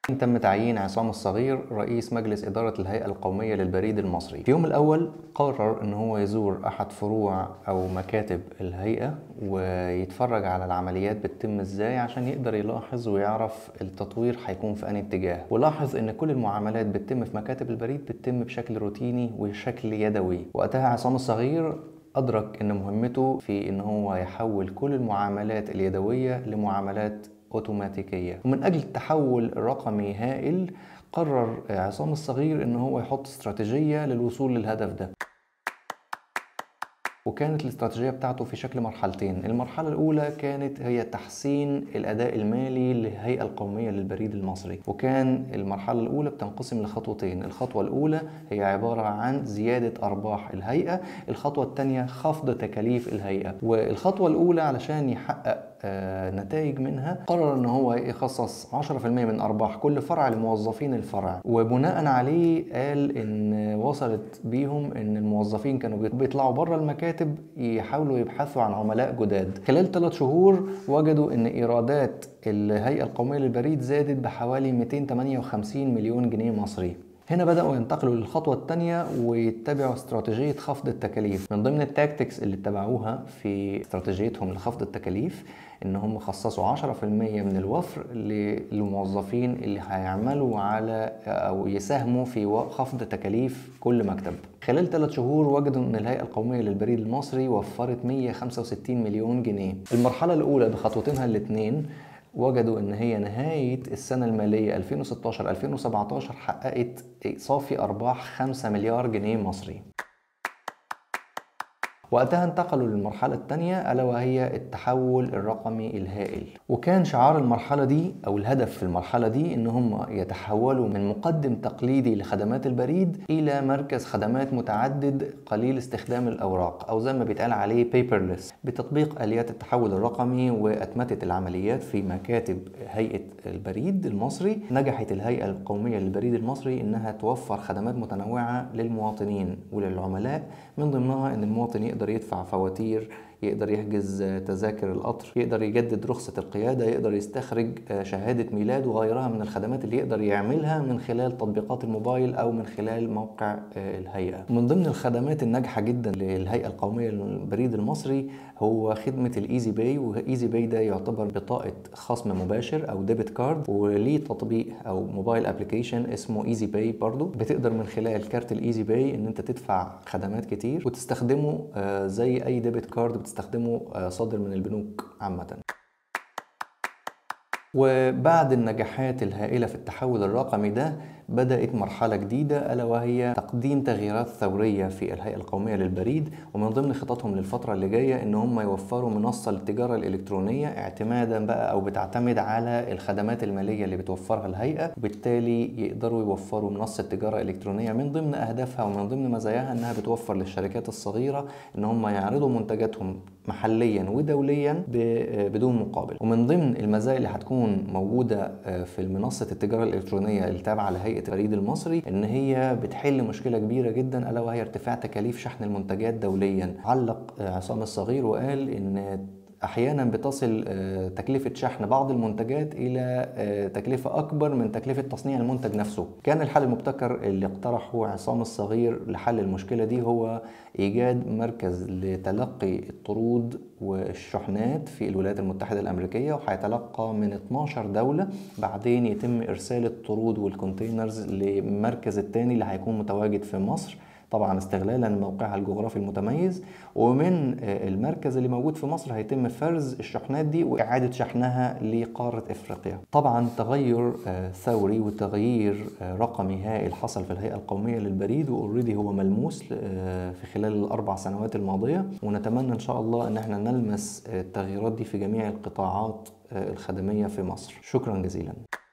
تم تعيين عصام الصغير رئيس مجلس إدارة الهيئة القومية للبريد المصري في يوم الأول قرر أن هو يزور أحد فروع أو مكاتب الهيئة ويتفرج على العمليات بتتم إزاي عشان يقدر يلاحظ ويعرف التطوير هيكون في أي اتجاه ولاحظ أن كل المعاملات بتتم في مكاتب البريد بتتم بشكل روتيني وشكل يدوي وقتها عصام الصغير أدرك أن مهمته في أن هو يحول كل المعاملات اليدوية لمعاملات اوتوماتيكيه ومن اجل التحول الرقمي هائل قرر عصام الصغير ان هو يحط استراتيجيه للوصول للهدف ده وكانت الاستراتيجيه بتاعته في شكل مرحلتين المرحله الاولى كانت هي تحسين الاداء المالي للهيئه القوميه للبريد المصري وكان المرحله الاولى بتنقسم لخطوتين الخطوه الاولى هي عباره عن زياده ارباح الهيئه الخطوه الثانيه خفض تكاليف الهيئه والخطوه الاولى علشان يحقق نتائج منها قرر ان هو يخصص 10% من ارباح كل فرع لموظفين الفرع وبناء عليه قال ان وصلت بيهم ان الموظفين كانوا بيطلعوا بره المكاتب يحاولوا يبحثوا عن عملاء جداد خلال ثلاث شهور وجدوا ان ايرادات الهيئه القوميه للبريد زادت بحوالي 258 مليون جنيه مصري هنا بدأوا ينتقلوا للخطوة الثانية ويتبعوا استراتيجية خفض التكاليف من ضمن التاكتكس اللي اتبعوها في استراتيجيتهم لخفض التكاليف ان هم خصصوا 10% من الوفر للموظفين اللي هيعملوا على او يساهموا في خفض تكاليف كل مكتب خلال ثلاث شهور وجدوا ان الهيئه القوميه للبريد المصري وفرت 165 مليون جنيه المرحله الاولى بخطوتينها الاثنين وجدوا ان هي نهايه السنه الماليه 2016 2017 حققت صافي ارباح 5 مليار جنيه مصري وقتها انتقلوا للمرحلة الثانية ألا وهي التحول الرقمي الهائل وكان شعار المرحلة دي أو الهدف في المرحلة دي إن هم يتحولوا من مقدم تقليدي لخدمات البريد إلى مركز خدمات متعدد قليل استخدام الأوراق أو زي ما بيتقال عليه paperless بتطبيق آليات التحول الرقمي وأتمتة العمليات في مكاتب هيئة البريد المصري نجحت الهيئة القومية للبريد المصري إنها توفر خدمات متنوعة للمواطنين وللعملاء من ضمنها إن المواطن يقدر يدفع فواتير يقدر يحجز تذاكر القطر يقدر يجدد رخصة القيادة يقدر يستخرج شهادة ميلاد وغيرها من الخدمات اللي يقدر يعملها من خلال تطبيقات الموبايل أو من خلال موقع الهيئة من ضمن الخدمات الناجحة جدا للهيئة القومية للبريد المصري هو خدمة الإيزي باي وإيزي باي ده يعتبر بطاقة خصم مباشر أو ديبت كارد وليه تطبيق أو موبايل ابلكيشن اسمه إيزي باي برضو بتقدر من خلال كارت الإيزي باي إن أنت تدفع خدمات كتير وتستخدمه زي أي ديبت كارد بتستخدمه صادر من البنوك عامة وبعد النجاحات الهائلة في التحول الرقمي ده بدأت مرحلة جديدة ألا وهي تقديم تغييرات ثورية في الهيئة القومية للبريد ومن ضمن خططهم للفترة اللي جاية إن هم يوفروا منصة للتجارة الإلكترونية اعتمادا بقى أو بتعتمد على الخدمات المالية اللي بتوفرها الهيئة وبالتالي يقدروا يوفروا منصة تجارة إلكترونية من ضمن أهدافها ومن ضمن مزاياها إنها بتوفر للشركات الصغيرة إن هم يعرضوا منتجاتهم محليا ودوليا بدون مقابل ومن ضمن المزايا اللي هتكون موجودة في المنصة التجارة الإلكترونية اللي تابعة لهيئة البريد المصري إن هي بتحل مشكلة كبيرة جدا ألا وهي ارتفاع تكاليف شحن المنتجات دوليا علق عصام الصغير وقال إن احيانا بتصل تكلفه شحن بعض المنتجات الى تكلفه اكبر من تكلفه تصنيع المنتج نفسه كان الحل المبتكر اللي اقترحه عصام الصغير لحل المشكله دي هو ايجاد مركز لتلقي الطرود والشحنات في الولايات المتحده الامريكيه وهيتلقى من 12 دوله بعدين يتم ارسال الطرود والكونتينرز للمركز الثاني اللي هيكون متواجد في مصر طبعا استغلالا موقعها الجغرافي المتميز ومن المركز اللي موجود في مصر هيتم فرز الشحنات دي واعاده شحنها لقاره افريقيا. طبعا تغير ثوري وتغيير رقمي هائل حصل في الهيئه القوميه للبريد واوريدي هو ملموس في خلال الاربع سنوات الماضيه ونتمنى ان شاء الله ان احنا نلمس التغييرات دي في جميع القطاعات الخدميه في مصر. شكرا جزيلا.